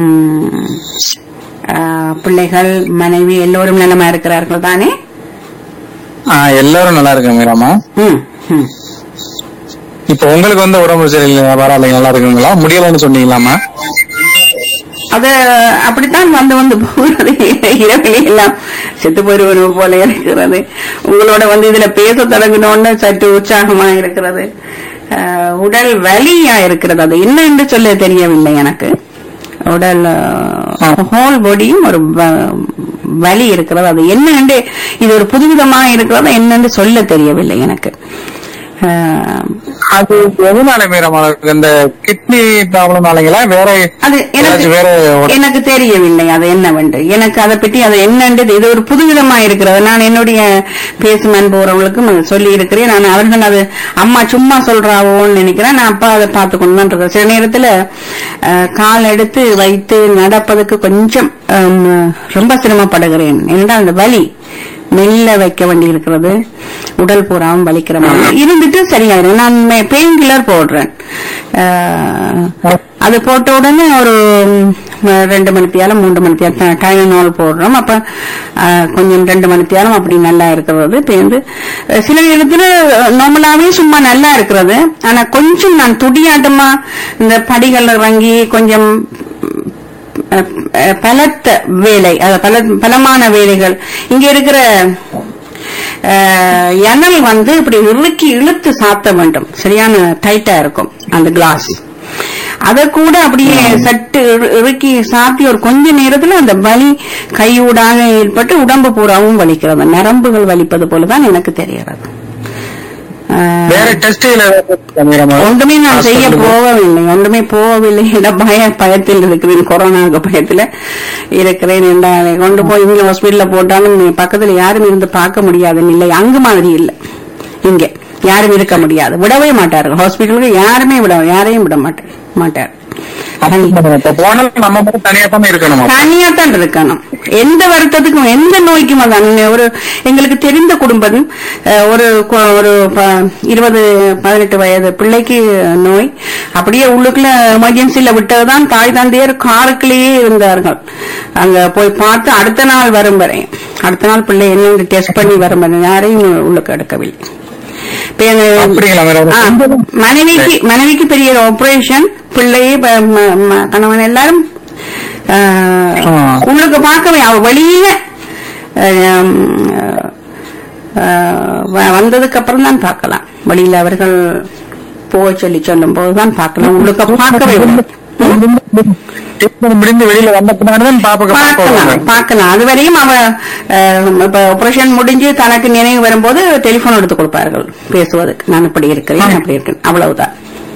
ம், ஆ, பிள்ளைகள் மனைவி எல்லோரும் நலமா இருக்கிறார்கள் தானே ஆ, எல்லாரும் நல்லா இருக்காங்க மீராமா ம், ம். இப்ப உங்களுக்கு வந்து உடம்பு சரியில்லை பரவாயில்ல நல்லா இருக்குங்களா முடியலன்னு சொன்னீங்களாமா அது அப்படித்தான் வந்து வந்து போகிறது இரவிலே எல்லாம் செத்து போயிருவது போல இருக்கிறது உங்களோட வந்து இதுல பேச தொடங்கினோன்னு சற்று உற்சாகமா இருக்கிறது அஹ், உடல் வலியா இருக்கிறது அது என்ன என்று சொல்ல தெரியவில்லை எனக்கு உடல் ஹோல் பாடியும் ஒரு வ- வலி இருக்கிறது அது என்ன என்று இது ஒரு புதுவிதமா இருக்கிறது என்னன்னு சொல்ல தெரியவில்லை எனக்கு அஹ், அது எதனால மீராமா இருக்கு? இந்த கிட்னி ப்ராப்ளம்னாலங்களா வேற அது ஏதாச்சும் வேற எனக்கு உட- எனக்கு தெரியவில்லை அது என்னவென்று எனக்கு அதை பற்றி அது என்னன்றது இது ஒரு புதுவிதமா இருக்கிறது நான் என்னுடைய பேசும் அன்புறவங்களுக்கும் அதை சொல்லி இருக்கிறேன் நான் அவர்கள் அது அம்மா சும்மா சொல்றாவோன்னு நினைக்கிறேன் நான் அப்பா அதை பார்த்து கொண்டு தான் இருக்கேன் சில நேரத்துல அஹ், கால் எடுத்து வைத்து நடப்பதற்கு கொஞ்சம் ஹம், ரொம்ப சிரமப்படுகிறேன் என்றால் அந்த வலி மெல்ல வைக்க வேண்டி இருக்கிறது உடல் பூராவும் வலிக்கிற மாதிரி இருந்துட்டு சரியாயிடும் நான் பெயின் கில்லர் போடுறேன் அஹ், அது போட்ட உடனே ஒரு ம், ரெண்டு மணித்தியாலம் மூன்று மணித்தியாலம் டைனோல் போடுறோம் அப்ப அஹ், கொஞ்சம் ரெண்டு மணித்தியாலம் அப்படி நல்லா இருக்கிறது பேருந்து அஹ், சில இடத்துல நார்மலாவே சும்மா நல்லா இருக்கிறது ஆனா கொஞ்சம் நான் துடியாட்டமா இந்த படிகள் இறங்கி கொஞ்சம் அஹ், அஹ், பலத்த வேலை அது பல பலமான வேலைகள் இங்க இருக்கிற அஹ், எண்ணல் வந்து இப்படி இறுக்கி இழுத்து சாத்த வேண்டும் சரியான டைட்டா இருக்கும் அந்த கிளாஸ் அத கூட அப்படியே சட்டு இறு- இறுக்கி சாத்தி ஒரு கொஞ்ச நேரத்துல அந்த வலி கையூடாக ஏற்பட்டு உடம்பு பூராவும் வலிக்கிறது நரம்புகள் வலிப்பது போலதான் எனக்கு தெரிகிறது அஹ், வேற டெஸ்ட் மீராமா ஒன்றுமே நான் செய்ய Hospital க்கு? போகவில்லை ஒன்றுமே போகவில்லை என்ற பய பயத்தில் இருக்கிறேன் கொரோனாவுக்கு பயத்துல இருக்கிறேன் என்றால் கொண்டு போய் இங்க ஹாஸ்பிட்டல்ல போட்டாலும் நீ பக்கத்துல யாரும் இருந்து பார்க்க முடியாத நிலை அங்கு மாதிரி இல்லை இங்க யாரும் இருக்க முடியாது விடவே மாட்டார்கள் ஹாஸ்பிட்டலுக்கு யாருமே விட யாரையும் விட மாட்டார் மாட்டார் இப்ப போனாலும் நம்ம மட்டும் தனியா தானே இருக்கணுமா தனியா தான் இருக்கணும் எந்த வருத்தத்துக்கும் எந்த நோய்க்கும் அதான் ஒரு எங்களுக்கு தெரிந்த குடும்பம் அஹ், ஒரு கு- ஒரு ப- இருபது பதினெட்டு வயது பிள்ளைக்கு நோய் அப்படியே உள்ளுக்குள்ள எமர்ஜென்சில விட்டதுதான் தாய் தந்தையர் காருக்குள்ளேயே இருந்தார்கள் அங்க போய் பார்த்து அடுத்த நாள் வரும் வரை அடுத்த நாள் பிள்ளை என்ன டெஸ்ட் பண்ணி வரும் வரை யாரையும் உள்ளுக்கு எடுக்கவில்லை இப்ப எங்க- அப்படிங்களா மேடம் ஆ, மனைவிக்கு மனைவிக்கு பெரிய ஆபரேஷன் பிள்ளையே ப- ம- ம- கணவன் எல்லாரும் ஆ, ஆ. உங்களுக்கு பார்க்கவே அவ வெளியில ஆம், ஆ, வ- வந்ததுக்கு அப்புறம் தான் பார்க்கலாம் வெளியில அவர்கள் போக சொல்லி சொல்லும் போதுதான் பார்க்கலாம் உங்களுக்கு பார்க்கவே இல்லை. ட்ரீட்மெண்ட் முடிந்து வெளியில வந்த பின்னாடிதான் பாப்பா பார்க்கலாம் பார்க்கலாம் அது வரையும் அவ அஹ், இப்ப ஆபரேஷன் முடிஞ்சு தனக்கு நினைவு வரும்போது டெலிபோன் எடுத்து கொடுப்பார்கள் பேசுவதற்கு நான் இப்படி இருக்கிறேன் அப்படி இருக்கேன் அவ்வளவுதான்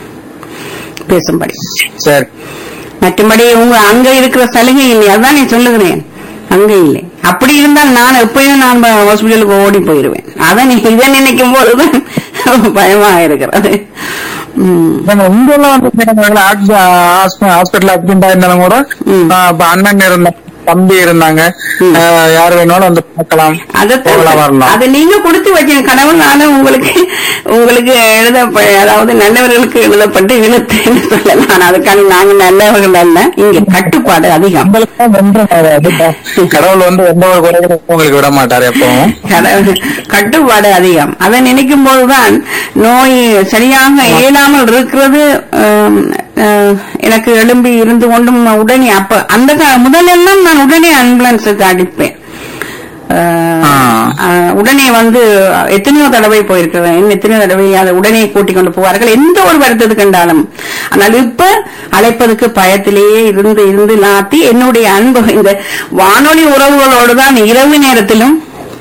பேசும்படி சரி மற்றபடி உங்க அங்க இருக்கிற சலுகை இல்லை அதான் நீ சொல்லுகிறேன் அங்க இல்லை அப்படி இருந்தால் நான் எப்பயும் நான் ஹாஸ்பிட்டலுக்கு ஓடி போயிருவேன் அதான் நீ இதை நினைக்கும் போதுதான் பயமா இருக்கிறது உம் இங்க எல்லாம் வந்து ஹாஸ்பிட்டல் அட்மிட் ஆயிருந்தாலும் கூட ம். ஆ, இப்ப அண்ணன் இருந்தாங்க தம்பி இருந்தாங்க ம். ஆ, யார் வேணாலும் வந்து பார்க்கலாம் போகலாம் அதைத்தான் வரலாம் அது நீங்க கொடுத்து வச்ச கடவுள் நானும் உங்களுக்கு உங்களுக்கு எழுத அதாவது நல்லவர்களுக்கு எழுதப்பட்டு இழுத்துன்னு சொல்லலாம் ஆனா அதுக்கான நாங்க நல்லவர்கள் அல்ல இங்க கட்டுப்பாடு அதிகம் உங்களுக்கு தான் ஒன்றும் ஆகாது. கடவுள் வந்து எந்த ஒரு குறைகளும் உங்களுக்கு விட மாட்டாரு எப்பவும் கடவுள் கட்டுப்பாடு அதிகம் அதை நினைக்கும் போதுதான் நோய் சரியாக இயலாமல் இருக்கிறது ஆம், ஆஹ், எனக்கு எழும்பி இருந்து கொண்டும் உடனே அப்ப அந்த கா- முதலெல்லாம் நான் உடனே ஆம்புலன்ஸுக்கு அடிப்பேன் ஆஹ், ஆ. ஆஹ், உடனே வந்து எத்தனையோ தடவை போயிருக்கிறேன் இன்னும் எத்தனையோ தடவை அதை உடனே கூட்டிக் கொண்டு போவார்கள் எந்த ஒரு வருத்தத்துக்கு கண்டாலும் ஆனால் இப்ப அழைப்பதற்கு பயத்திலேயே இருந்து இருந்து நாத்தி என்னுடைய அன்பு இந்த வானொலி உறவுகளோடு தான் இரவு நேரத்திலும்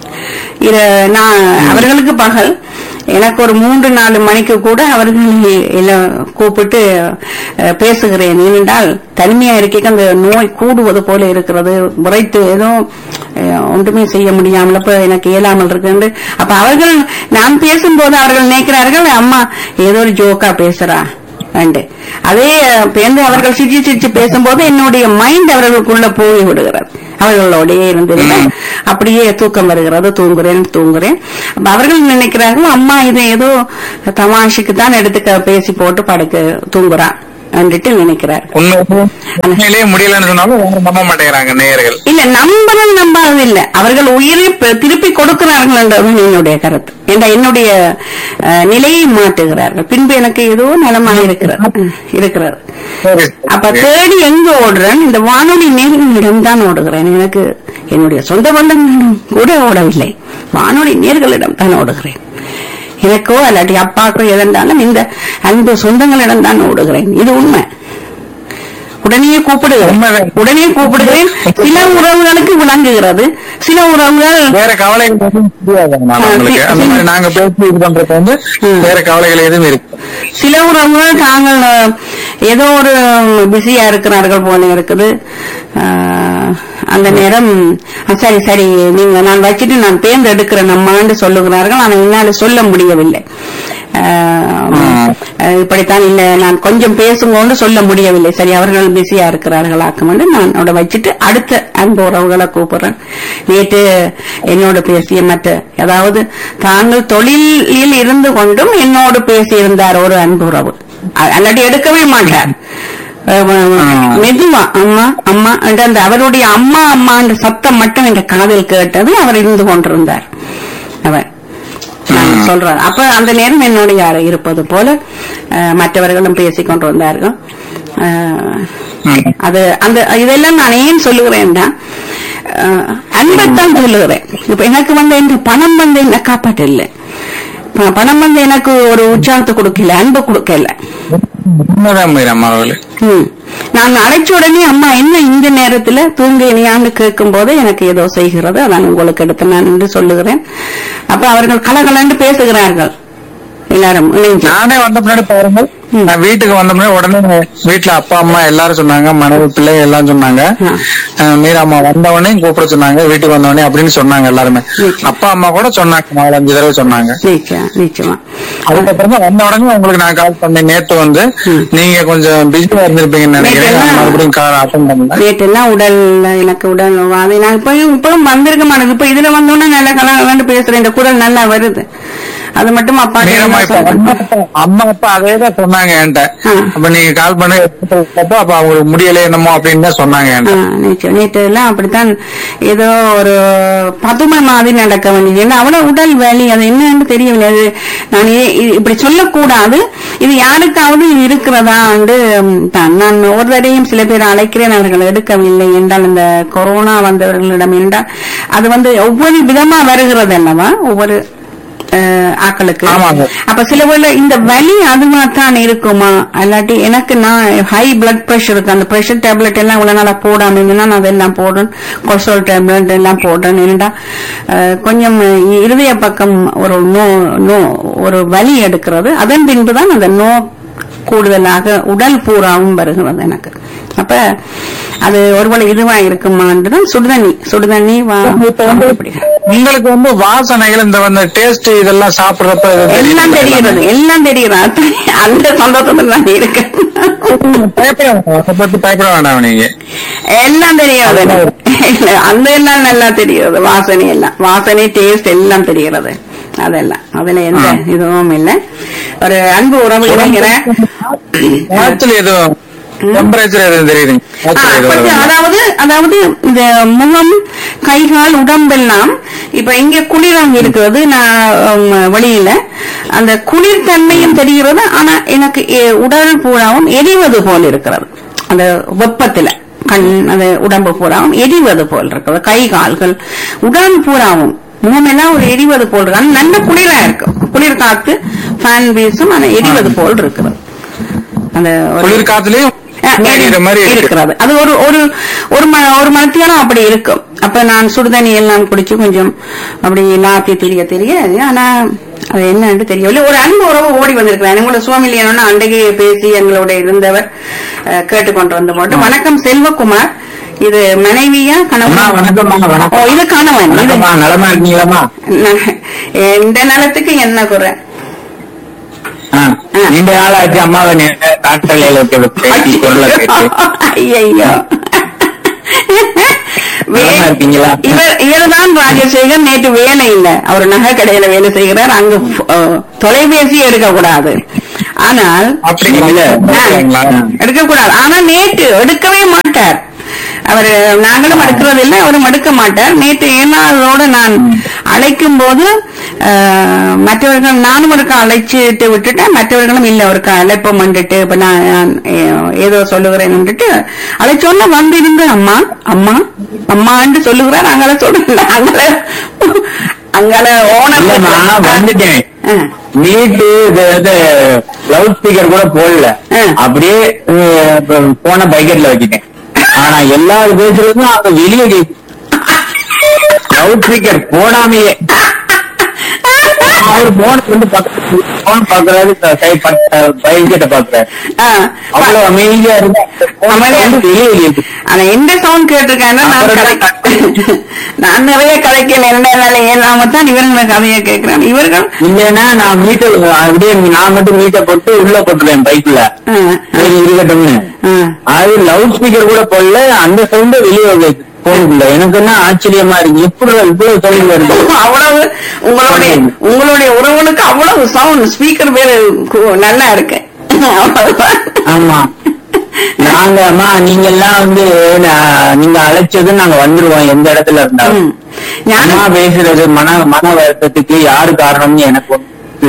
இர- நான் அவர்களுக்கு பகல் எனக்கு ஒரு மூன்று நாலு மணிக்கு கூட அவர்கள் எல்லாம் கூப்பிட்டு அஹ், பேசுகிறேன் ஏனென்றால் தனிமையா இருக்க அந்த நோய் கூடுவது போல இருக்கிறது உரைத்து ஏதோ அஹ், ஒன்றுமே செய்ய முடியாமல் இப்ப எனக்கு இயலாமல் இருக்கு அப்ப அவர்கள் நான் பேசும்போது அவர்கள் நினைக்கிறார்கள் அம்மா ஏதோ ஒரு ஜோக்கா பேசுறா அண்டு அதே அஹ், பேருந்து அவர்கள் சிரிச்சு சிரிச்சு பேசும்போது என்னுடைய மைண்ட் அவர்களுக்குள்ள போய் விடுகிறது அவர்களோடயே இருந்திருந்த அப்படியே தூக்கம் வருகிறது தூங்குறேன் தூங்குறேன் அப்ப அவர்கள் நினைக்கிறார்கள் அம்மா இது ஏதோ தமாஷுக்கு தான் எடுத்து க- பேசி போட்டு படுக்க தூங்குறான் என்றுட்டு நினைக்கிறார் உண்மை உண்மையிலேயே முடியலன்னு சொன்னாலும் யாரும் நம்ப மாட்டேங்கிறாங்க நேயர்கள் இல்ல நம்புறது நம்பாதது இல்ல அவர்கள் உயிரை ப- திருப்பி கொடுக்கிறார்கள் என்றது என்னுடைய கருத்து என்ற என்னுடைய அஹ், நிலையை மாற்றுகிறார்கள் பின்பு எனக்கு ஏதோ நலமாக இருக்கிறது இருக்கிறது சரி. அப்ப தேடி எங்க ஓடுறேன் இந்த வானொலி நேர்களிடம் தான் ஓடுகிறேன் எனக்கு என்னுடைய சொந்த பந்தங்களிடம் கூட ஓடவில்லை வானொலி நேர்களிடம் தான் ஓடுகிறேன் எனக்கோ அல்லாட்டி அப்பாக்கோ எதென்றாலும் இந்த அன்பு சொந்தங்களிடம் தான் ஓடுகிறேன் இது உண்மை உடனே கூப்பிடுகிறேன் உண்மைதான். உடனே கூப்பிடுகிறேன் சில உறவுகளுக்கு விளங்குகிறது சில உறவுகள் வேற கவலைகள் எதுவும் தெரியாது ஆ, உங்களுக்கு சரி. அந்த மாதிரி நாங்க பேசி இது பண்றது வந்து ம். வேற கவலைகள் எதுவும் இருக்கு சில உறவுகள் தாங்கள் அஹ், ஏதோ ஒரு பிஸியா இருக்கிறார்கள் போல இருக்குது அஹ், அந்த நேரம் அஹ், சரி சரி நீங்க நான் வச்சுட்டு நான் தேர்ந்தெடுக்கிறேன் அம்மான்னு சொல்லுகிறார்கள் ஆனால் என்னால் சொல்ல முடியவில்லை அஹ், அஹ், இப்படித்தான் இல்ல நான் கொஞ்சம் பேசுங்கன்னு சொல்ல முடியவில்லை சரி அவர்கள் பிஸியா இருக்கிறார்களாக்கும் என்று நான் அவட வச்சுட்டு அடுத்த அன்பு உறவுகளை கூப்பிடுறேன் நேற்று என்னோட பேசிய மற்ற அதாவது தாங்கள் தொழிலில் இருந்து கொண்டும் என்னோடு பேசியிருந்தார் ஒரு அன்பு உறவு அ- அல்லாட்டி எடுக்கவே மாட்டார் அஹ் ஆ. மெதுவா அம்மா அம்மா என்ற அந்த அவருடைய அம்மா அம்மா என்ற சத்தம் மட்டும் என்ற காதில் கேட்டது அவர் இருந்து கொண்டிருந்தார் அவர் நான் ம். சொல்றேன் அப்ப அந்த நேரம் என்னோட யார் இருப்பது போல அஹ், மற்றவர்களும் பேசிக் கொண்டு வந்தார்கள் அஹ், ம். அது அந்த இதெல்லாம் நான் ஏன் சொல்லுகிறேன்னா அஹ், அன்பைத்தான் சொல்லுகிறேன் இப்ப எனக்கு வந்து இந்த பணம் வந்து என்ன காப்பாற்ற இல்லை ப- பணம் வந்து எனக்கு ஒரு உற்சாகத்தை கொடுக்கல அன்பு கொடுக்கல உண்மைதான் மீரம் அவர்களே ம். நான் அழைச்ச உடனே அம்மா என்ன இந்த நேரத்துல தூங்கினியான்னு கேட்கும் போது எனக்கு ஏதோ செய்கிறது அதான் உங்களுக்கு எடுத்து நான் என்று சொல்லுகிறேன் அப்ப அவர்கள் கலகலன்னு பேசுகிறார்கள் எல்லாரும் இணைஞ்சு நானே வந்த முன்னாடி பாருங்கள் ம். நான் வீட்டுக்கு வந்த முன்னாடி உடனே வீட்டுல அப்பா அம்மா எல்லாரும் சொன்னாங்க மனைவி பிள்ளை எல்லாம் சொன்னாங்க ஆ. அஹ் மீரா அம்மா வந்தவொடனே கூப்பிட சொன்னாங்க வீட்டுக்கு வந்தவொடனே அப்படின்னு சொன்னாங்க எல்லாருமே ம். அப்பா அம்மா கூட சொன்னாங்க நாலு அஞ்சு தடவை சொன்னாங்க நிச்சயம் நிச்சயமா அதுக்கப்புறம் தான் வந்த உடனே உங்களுக்கு நான் கால் பண்ணேன் நேத்து வந்து ம். நீங்க கொஞ்சம் பிஸியா இருந்திருப்பீங்கன்னு நினைக்கிறேன் நேத்து நான் எல்லாம் மறுபடியும் கால் அட்டன் பண்ணேன் நேற்றெல்லாம் உடல் எனக்கு உடல் வாதை நான் இப்ப இப்பவும் வந்திருக்க மாட்டேங்குது இப்ப இதுல வந்தோடனே நல்லா கலகலன்னு பேசுறேன் இந்த குரல் நல்லா வருது அது மட்டும் அப்பா மீரம்மா இப்ப அம்மா அப்பா- அம்மா அப்பா அதே தான் சொன்னாங்க என்கிட்ட ஆ. அப்ப நீங்க கால் பண்ண எடுத்தப்போ அப்ப அவங்களுக்கு முடியல என்னமோ அப்படின்னு தான் சொன்னாங்க என்கிட்ட நேற்று நேற்று எல்லாம் அப்படித்தான் ஏதோ ஒரு பதுமை மாதிரி நடக்க வேண்டியது ஏன்னா அவ்வளவு உடல் வலி அது என்னன்னு தெரியவில்லை அது நான் இ- இ- இப்படி சொல்லக்கூடாது இது யாருக்காவது இது இருக்கிறதா என்று தான் நான் ஒரு தடையும் சில பேர் அழைக்கிறேன் அவர்கள் எடுக்கவில்லை என்றால் இந்த கொரோனா வந்தவர்களிடம் என்றால் அது வந்து ஒவ்வொரு விதமா வருகிறது அல்லவா ஒவ்வொரு அஹ், ஆக்களுக்கு ஆமாங்க. அப்ப சில வேளை இந்த வலி அதுவா தான் இருக்குமா அல்லாட்டி எனக்கு நான் ஹை பிளட் பிரஷர் இருக்கு அந்த பிரஷர் டேப்லெட் எல்லாம் இவ்வளவு நாளா போடாம இருந்தேன்னா நான் அதெல்லாம் போடுறேன் கொலஸ்ட்ரால் டேப்லெட் எல்லாம் போடுறேன் ஏன்டா அஹ், கொஞ்சம் இருதய பக்கம் ஒரு நோ நோ ஒரு வலி எடுக்கிறது அதன் பின்புதான் அந்த நோ கூடுதலாக உடல் பூராவும் வருகிறது எனக்கு அப்ப அது ஒருவேளை இதுவா இருக்குமான்றது சுடுதண்ணி சுடுதண்ணி வா இப்ப வந்து அப்படி. உங்களுக்கு வந்து வாசனைகள் இந்த வந்து டேஸ்ட் இதெல்லாம் சாப்பிடுறப்ப இது எல்லாம் தெரியுது. தெரிகிறது எல்லாம் தெரிகிறது அந்த சந்தோஷத்துல நான் இருக்கேன் பயப்பட வேண்டாம். அதை பத்தி பயப்பட வேண்டாம் நீங்க எல்லாம் தெரியாது இல்ல, அந்த எல்லாம் நல்லா தெரிகிறது வாசனை எல்லாம் வாசனை டேஸ்ட் எல்லாம் தெரிகிறது அதெல்லாம் அதுல எந்த ஆ. இதுவும் இல்ல ஒரு அன்பு உறவு இணைகிறேன் காய்ச்சல் எதுவும் டெம்பரேச்சர் எதுவும் தெரியுதுங்க ஆ, காய்ச்சல் எதுவும் கொஞ்சம் வருதுங்களா? அதாவது அதாவது இந்த முகம் கை கால் உடம்பெல்லாம் இப்ப இங்க குளிராக இருக்கிறது நான் உம், வெளியில அந்த குளிர்தன்மையும் தெரிகிறது ஆனா எனக்கு எ- உடல் பூராவும் எரிவது போல் இருக்கிறது அந்த வெப்பத்துல கண் அந்த உடம்பு பூராவும் எரிவது போல் இருக்கிறது கை கால்கள் உடல் பூராவும் முகமெல்லாம் ஒரு எரிவது போல் இருக்கு ஆனா நல்ல குளிரா இருக்கும் குளிர் காத்து ஃபேன் வீசும் ஆனா எரிவது போல் இருக்கிறது அந்த ஒரு- குளிர் காத்துலயும் எரியுற மாதிரி இருக்கு இருக்கிறது அது ஒரு ஒரு ஒரு ம- ஒரு மத்தியானம் அப்படி இருக்கும் அப்ப நான் சுடுதண்ணி எல்லாம் குடிச்சு கொஞ்சம் அப்படி நாத்தி தெரிய தெரிய ஆனா அது என்னன்னு தெரியவில்லை ஒரு அன்பு உறவு ஓடி வந்திருக்கிறார் எங்களோட சுவாமிலியனோட அண்டைக்கு பேசி எங்களோட இருந்தவர் அஹ், கேட்டுக்கொண்டு வந்த போட்டு வணக்கம் செல்வகுமார் இது மனைவியா அம்மா, கணவன் வணக்கம்மா, வணக்கம். ஓ இது கணவன் இது வணக்கம்மா, நலமா இருக்கீங்களாம்மா ந- இந்த நிலத்துக்கு என்ன குறை ஆ, நீண்ட நாள் ஆச்சு அம்மாவை நேத்து டாக்டர் பேசி குரலை கேட்டு ஐயோ நலமா இருக்கீங்களா? இவர் இவர்தான் ராஜசேகர் நேற்று வேலை இல்ல அவர் நகை கடையில வேலை செய்கிறார் அங்கு அஹ், தொலைபேசி எடுக்க கூடாது ஆனால் அப்படி இல்ல. இல்லைங்களா எடுக்கக்கூடாது ஆனா நேற்று எடுக்கவே மாட்டார் அவர் நாங்களும் எடுக்கிறது இல்லை அவரும் எடுக்க மாட்டார் நேற்று ஏனாதோட நான் அழைக்கும் போது அஹ், மற்றவர்கள் நானும் ஒருக்கா அழைச்சிட்டு விட்டுட்டேன் மற்றவர்களும் இல்ல ஒருக்கா அழைப்பம் வந்துட்டு இப்ப நான் நான், ஏ- ஏதோ சொல்லுகிறேன் வந்துட்டு அழைச்சோன்னு வந்து இருந்து அம்மா அம்மா அம்மான்னு சொல்லுகிறார் அங்கால சொல்லுங்க அங்கால அங்கால இல்லம்மா ஓனர் வந்துட்டேன் ஆ. நீட்டு லவுட் ஸ்பீக்கர் கூட போடல ஆ. அப்படியே போன பைக்கெட்ல வச்சுட்டேன் ஆனா எல்லாரும் பேசுறதும் அங்க வெளியே கேக்கு லவுட் ஸ்பீக்கர் போடாமையே அவர் போன வந்து போன் பாக்குறாரு பைக்கெட்ட பாக்குறாரு ஆ. அவ்வளவு அமைதியா இருந்தா அமைதியா வந்து வெளியே கேக்கு ஆனா எந்த சவுண்ட் கேட்டிருக்காங்கன்னா நான் அப்புறம் கதை நான் நிறைய கதைக்கல என்ன ஏனாம தான் இவருங்க கதையை கேட்கிறேன் இவர்கள் இல்லைன்னா நான் மீட்டை அப்படியே நான் மட்டும் மீட்டை போட்டு உள்ள போட்டுருவேன் பைக்ல ஆ, சரி இருக்கட்டும்னு ஆ. அது லவுட் ஸ்பீக்கர் கூட போடல அந்த சவுண்ட் வெளியே வருது போனுக்குள்ள எனக்கு என்ன ஆச்சரியமா இருக்கு எப்படி இவ்வளவு சவுண்ட் வருது அவ்வளவு உங்களுடைய உங்களுடைய உறவுகளுக்கு அவ்வளவு சவுண்ட் ஸ்பீக்கர் பேரு கு- நல்லா இருக்கு அவ்வளவுதான். ஆமா நாங்க அம்மா நீங்க எல்லாம் வந்து நான் நீங்க அழைச்சது நாங்க வந்துருவோம் எந்த இடத்துல ம். இருந்தாலும் ஞான அம்மா பேசுறது மன மன வருத்தத்துக்கு யாரு காரணம்னு எனக்கு ஒண்ணும் இல்ல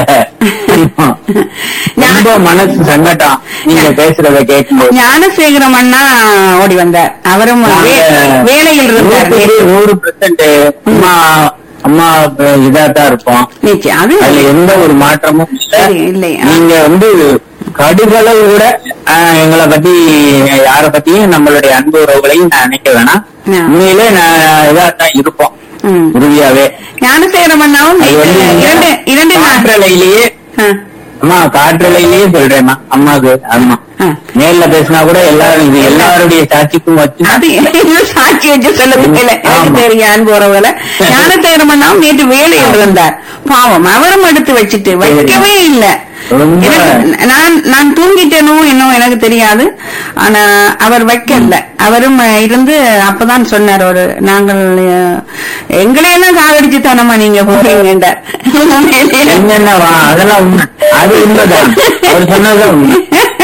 ரொம்ப மனசு சங்கடம் நீங்க பேசுறத கேட்கும்போது ஞானசேகரம் அண்ணா ஓடி வந்தார் அவரும் வே- வேலையில் இருந்தார் நூறு நூறு பெர்சன்ட் அம்மா அம்மா இதாத்தான் இருப்போம் நிச்சயம் அது அதுல எந்த ஒரு மாற்றமும் இல்ல சரி, இல்லை. ஆ. நீங்க வந்து கடுகளவு கூட ஆஹ், எங்களை பத்தி யார பத்தியும் நம்மளுடைய அன்பு உறவுகளையும் நான் நினைக்க வேணாம் ஆ. உண்மையிலே நான் இதாத்தான் இருப்போம் ம். உறுதியாவே ஞானசேகரம் அண்ணாவும் அது வந்து இரண்டு இரண்டு நாள் காற்றலையிலேயே ஆ. அம்மா காற்றலையிலேயே சொல்றேன்மா அம்மாக்கு ஆமா ஆ. நேர்ல பேசினா கூட எல்லாரும் இது எல்லாருடைய சாட்சிக்கும் வச்சு அது இது சாட்சி வச்சு சொல்ல தெரியல எனக்கு ஆமா. தெரியும் அன்பு உறவுகளை ஞானசேகரமண்ணாவும் நேற்று வேலையில் இருந்தார் பாவம் அவரும் எடுத்து வச்சுட்டு வைக்கவே இல்ல ரொம்ப- எனக்கு- நான் நான் தூங்கிட்டேனோ என்னோ எனக்கு தெரியாது ஆனா அவர் வைக்கல அவரும் அஹ், இருந்து அப்பதான் சொன்னார் ஒரு நாங்கள் அஹ், எங்களையெல்லாம் சாகடிச்சு தானம்மா நீங்க போறீங்கன்றார் உண்மையிலேயே. என்னென்னவா அதெல்லாம் உண்மை அது உண்மைதான் அவர் சொன்னதுதான் உண்மை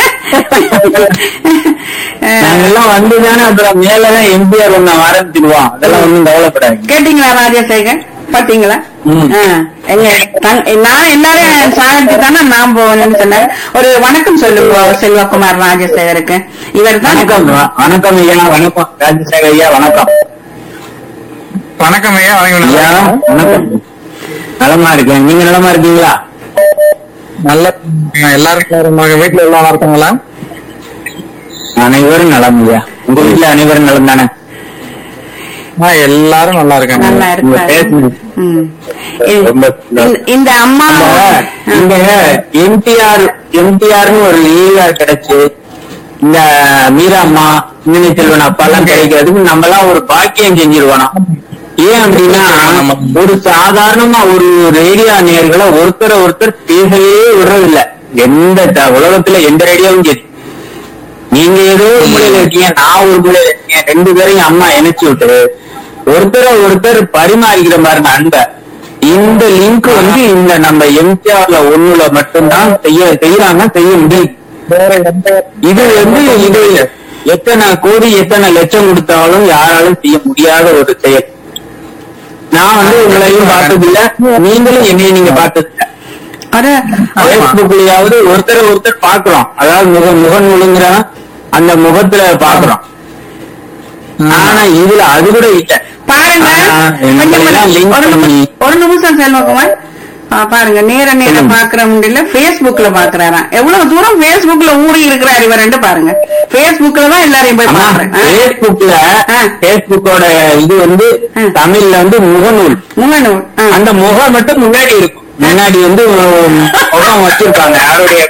அஹ், நாங்கெல்லாம் வந்துதானே அப்புறம் மேலதான் எம்ஜிஆர் ஒண்ணு ஆரம்பிச்சிருவோம் அதெல்லாம் ஒண்ணும் கவலைப்படாது கேட்டீங்களா ராஜசேகர் பாத்தீங்களா ம். ஆ, எங்க தங்- நான் எல்லாரும் சாகடிச்சு தானே நான் போகணும்னு சொன்னேன் ஒரு வணக்கம் சொல்லுங்க செல்வகுமார் ராஜசேகருக்கு இவர் தான் வணக்கம் வணக்கம் ஐயா வணக்கம் ராஜசேகர் ஐயா வணக்கம் வணக்கம் ஐயா வணக்கம் ஐயா வணக்கம் நலமா இருக்கேன் நீங்க நலமா இருக்கீங்களா நல்ல எல்லாரும் உங்க வீட்டுல எல்லாம் நல்லா இருக்காங்களா அனைவரும் நலம் ஐயா உங்க வீட்டுல அனைவரும் நலம் தானே ஆ, எல்லாரும் நல்லா இருக்காங்க நல்லா இருக்காரு பேசுங்க. ம். இது- ரொம்ப இந்த- இந்த அம்மா இந்த எம்டிஆர் எம்டிஆர்னு ஒரு லீடர் கிடைச்சு இந்த மீரா அம்மா மின்னி செல்வன் அப்பா எல்லாம் கிடைக்கிறதுக்கு நம்ம எல்லாம் ஒரு பாக்கியம் செஞ்சிருவோம் ஏன் அப்படின்னா ஒரு சாதாரணமா ஒரு ரேடியோ நேர்களை ஒருத்தரை ஒருத்தர் பேசவே விடுறதில்ல எந்த த- உலகத்துல எந்த ரேடியோவும் சரி நீங்க ஏதோ ஒரு மூலையில இருக்கீங்க நான் ஒரு மூலையில இருக்கேன் ரெண்டு பேரையும் அம்மா இணைச்சு விட்டு ஒருத்தரை ஒருத்தர் பரிமாறிக்கிற பாருங்க அன்பை இந்த லிங்க் வந்து இந்த நம்ம எம்ஜிஆர்ல ஒண்ணுல மட்டும்தான் செய்ய செய்யறாங்க செய்ய முடியும் வேற எந்த இது வந்து இது எத்தனை கோடி எத்தனை லட்சம் கொடுத்தாலும் யாராலும் செய்ய முடியாத ஒரு செயல் நான் வந்து உங்களையும் பார்த்ததில்ல நீங்களும் என்னையும் நீங்க பார்த்ததில்ல ஒரு பேஸ்புக்லயாவது ஒருத்தரை ஒருத்தர் பாக்குறோம் அதாவது முக முகநூலுங்கிற அந்த முகத்துல பாக்குறோம் ஆனா இதுல அது கூட இல்ல பாருங்க ஆ, கொஞ்சம் எல்லாம் link ஒரு பண்ணி. நிமிஷம், ஒரு நிமிஷம் செல்வகுமார் ஆ, பாருங்க நேர நேர சொல்லுங்க. பாக்குற முடியல பேஸ்புக்ல பாக்குறாராம் எவ்வளவு தூரம் பேஸ்புக்ல ஊறி இருக்கிறார் இவர் ரெண்டு பாருங்க பேஸ்புக்ல தான் எல்லாரையும் போய் ஆமா பாக்குறேன் ஆ. பேஸ்புக்ல ஆ. பேஸ்புக்கோட இது வந்து ஆ. தமிழ்ல வந்து முகநூல் முகநூல் ஆ. அந்த முகம் மட்டும் முன்னாடி இருக்கும் முன்னாடி வந்து உம், முகம் வச்சிருப்பாங்க யாருடைய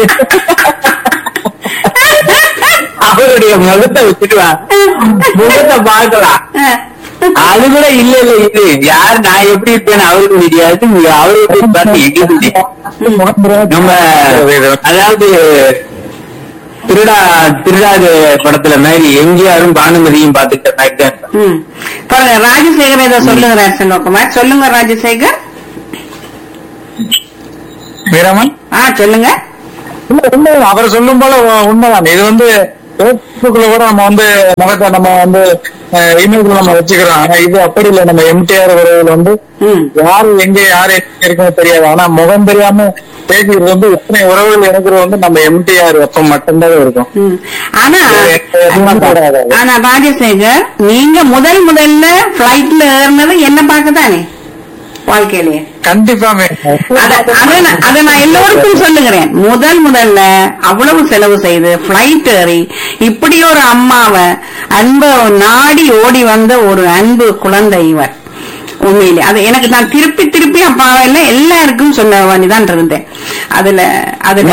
அவருடைய முகத்தை வச்சுக்கலாம் முகத்தை பார்க்கலாம் ஆ. அது கூட இல்ல இல்ல இது யார் நான் எப்படி இருப்பேன்னு அவருக்கு தெரியாது இங்க அவரு எப்படி பார்த்து எங்களுக்கு தெரியும். நம்ம அதாவது திருடா திருடாது படத்துல மாதிரி எம்ஜிஆரும் பானுமதியும் பாத்துக்கிட்ட மாதிரி தான் இருப்பேன். ம். பாருங்க ராஜசேகர் ஏதோ சொல்லுகிறார் செல்வகுமார் சொல்லுங்க ராஜசேகர் வீரமன் ஆ சொல்லுங்க இல்ல, உண்மை அவர் சொல்லும் போல உ- உண்மைதான் இது வந்து பேஸ்புக்ல கூட நம்ம வந்து முகத்தை நம்ம வந்து இமெயில்ல நம்ம வச்சுக்கிறோம் ஆனா இது அப்படி இல்லை நம்ம எம்டிஆர் உறவுகள் வந்து ம் யாரு எங்க யாரு எங்க இருக்குன்னு தெரியாது ஆனா முகம் தெரியாம பேசிக்கிறது வந்து எத்தனை உறவுகள் இருக்கிறது வந்து நம்ம எம்டிஆர் அப்ப மட்டும்தான் இருக்கும் ம். ஆனா எதுவுமே கிடையாது. ஆனா ராஜசேகர் நீங்க முதல் முதல்ல பிளைட்ல ஏறினது என்ன பார்க்கத்தானே வாழ்க்கையிலேயே கண்டிப்பா அத அத நான்- அத நான் எல்லோருக்கும் சொல்லுகிறேன் முதல் முதல்ல அவ்வளவு செலவு செய்து பிளைட் ஏறி இப்படி ஒரு அம்மாவை அன்ப நாடி ஓடி வந்த ஒரு அன்பு குழந்தை இவர் உண்மையிலே அது எனக்கு நான் திருப்பி திருப்பி அப்பாவை இல்ல எல்லாருக்கும் சொல்ல வேண்டிதான் இருந்தேன் அதுல அதுல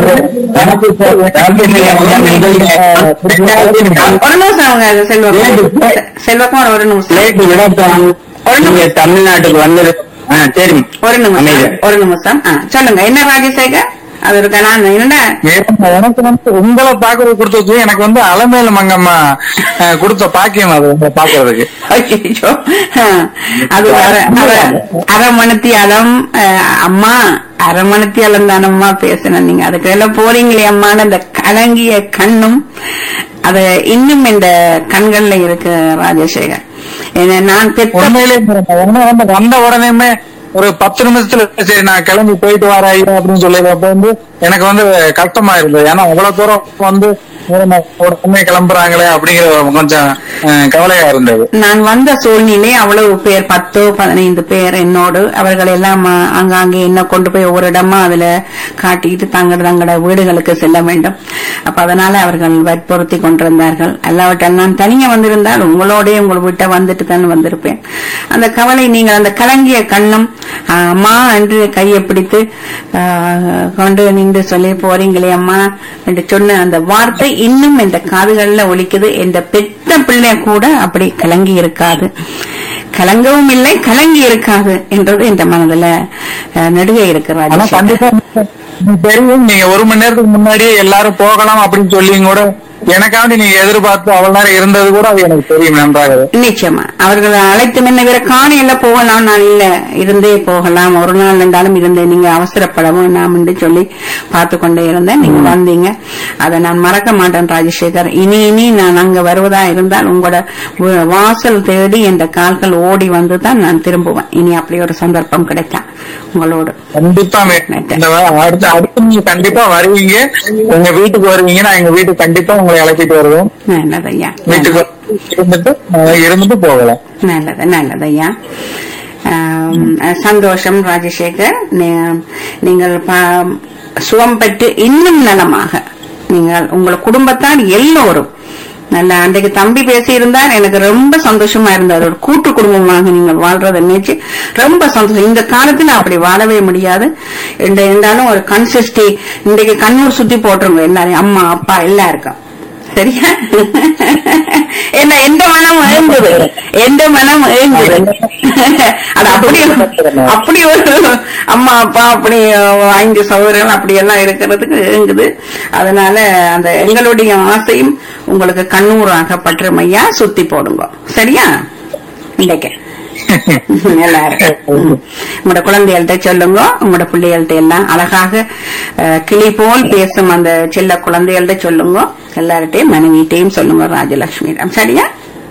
ஒரு நிமிஷம் அவங்க செல்வகுமார் செல்வகுமார் ஒரு நிமிஷம் பிளேட் விடட்டும் நீங்க தமிழ்நாட்டுக்கு வந்தது ஆ, சரி ஒரு நிமிஷம் அமைதி. ஒரு நிமிஷம் ஆ, சொல்லுங்க என்ன ராஜசேகர் அது இருக்கா நான் என்னடா மேடம், எனக்கு வந்து உங்களை பாக்குறது கொடுத்தது எனக்கு வந்து அலமேல மங்கம்மா அஹ், கொடுத்த பாக்கியம் அது உங்களை பாக்குறதுக்கு ஐயோ அது அரை அரை- அரமணத்தி அலம் அஹ், அம்மா அரமணத்தி அலம் தானம்மா பேசின நீங்க அதுக்கு எல்லாம் போறீங்களே அம்மான்னு அந்த கலங்கிய கண்ணும் அது இன்னும் இந்த கண்கள்ல இருக்கு ராஜசேகர் ஏன்னா நான் பெற்ற உண்மையிலே மேடம், உண்மை வந்து வந்த உடனேமே ஒரு பத்து நிமிஷத்துல சரி நான் கிளம்பி போயிட்டு வரேன் ஐயா அப்படின்னு சொல்லி அப்ப வந்து எனக்கு வந்து கஷ்டமா இருந்தது ஏன்னா அவ்வளவு தூரம் வந்து உடனே உடனே கிளம்புறாங்களே அப்படிங்கிற கொஞ்சம் அஹ், கவலையா இருந்தது நான் வந்த சூழ்நிலை அவ்வளவு பேர் பத்தோ பதினைந்து பேர் என்னோடு அவர்கள் எல்லாம் அஹ், ஆங்காங்கே என்ன கொண்டு போய் ஒவ்வொரு இடமா அதுல காட்டிட்டு தங்கள் தங்களோட வீடுகளுக்கு செல்ல வேண்டும் அப்ப அதனால அவர்கள் வற்புறுத்தி கொண்டிருந்தார்கள் எல்லாவற்றால் நான் தனியா வந்திருந்தால் உங்களோடய உங்கள் வீட்டை வந்துட்டு தான் வந்திருப்பேன் அந்த கவலை நீங்கள் அந்த கலங்கிய கண்ணும் அஹ், அம்மா என்று கையை பிடித்து அஹ், கொண்டு நின்று சொல்லி போறீங்களே அம்மா என்று சொன்ன அந்த வார்த்தை இன்னும் இந்த காதுகள்ல ஒலிக்குது இந்த பெத்த பிள்ளை கூட அப்படி கலங்கி இருக்காது கலங்கவும் இல்லை கலங்கி இருக்காது என்றது இந்த மனதுல அஹ், நெடுக இருக்கு ஆனா ராஜேஷ் கண்டிப்பா எனக்கு தெரியும் நீங்க ஒரு மணி நேரத்துக்கு முன்னாடியே எல்லாரும் போகலாம் அப்படின்னு சொல்லி கூட எனக்காண்டி நீங்க எதிர்பார்த்து அவ்வளவு நேரம் இருந்தது கூட அது எனக்கு தெரியும் நன்றாகவே நிச்சயமா அவர்கள் அழைத்து முன்ன வேற காணையில போகலாம் நான் இல்ல இருந்தே போகலாம் ஒரு நாள் ரெண்டாலும் இருந்தேன் நீங்க அவசரப்படவும் நாம் என்று சொல்லி பார்த்து கொண்டே இருந்தேன் நீங்க வந்தீங்க அதை நான் மறக்க மாட்டேன் ராஜசேகர் இனி இனி நான் அங்க வருவதா இருந்தால் உங்களோட வ- வாசல் தேடி என்ற கால்கள் ஓடி வந்து தான் நான் திரும்புவேன் இனி அப்படி ஒரு சந்தர்ப்பம் கிடைத்தா உங்களோடு கண்டிப்பா மே- இந்த வா- அடுத்து அடுத்து நீங்க கண்டிப்பா வருவீங்க உங்க வீட்டுக்கு வருவீங்க நான் எங்க வீட்டுக்கு கண்டிப்பா உங்களை அழைச்சிட்டு வருவோம் நல்லது ஐயா வீட்டுக்கு வந்து இருந்துட்டு அஹ், இருந்துட்டு போகலாம் நல்லது நல்லது ஐயா ஆம், சந்தோஷம் ராஜசேகர் நீ- நீங்கள் ப- சுகம் பெற்று இன்னும் நலமாக நீங்கள் உங்கள் குடும்பத்தார் எல்லோரும் நல்ல அன்றைக்கு தம்பி பேசியிருந்தார் எனக்கு ரொம்ப சந்தோஷமா இருந்தது ஒரு கூட்டு குடும்பமாக நீங்கள் வாழ்றதை நினைச்சு ரொம்ப சந்தோஷம் இந்த காலத்துல அப்படி வாழவே முடியாது இந்த இருந்தாலும் ஒரு கன்சிஸ்டி இன்றைக்கு கண்ணூர் சுத்தி போட்டுருங்க எல்லாரையும் அம்மா அப்பா எல்லாருக்கும் சரியா என்ன எந்த மனம் எழுந்தது எந்த மனம் எழுந்தது அது அப்படி அப்படி ஒரு அம்மா அப்பா அப்படி ஐந்து சகோதரர்கள் அப்படி எல்லாம் இருக்கிறதுக்கு எழுங்குது அதனால அந்த எங்களுடைய ஆசையும் உங்களுக்கு கண்ணூராக பற்றுமையா சுத்தி போடுங்க சரியா இன்றைக்கு எல்லாரும் ம். உங்களோட குழந்தைகள்கிட்ட சொல்லுங்க உங்களோட பிள்ளைகள்கிட்ட எல்லாம் அழகாக அஹ், கிளி போல் பேசும் அந்த செல்ல குழந்தைகள்கிட்ட சொல்லுங்க எல்லார்ட்டையும் மனைவிட்டையும் சொல்லுங்க ராஜலட்சுமியிடம் சரியா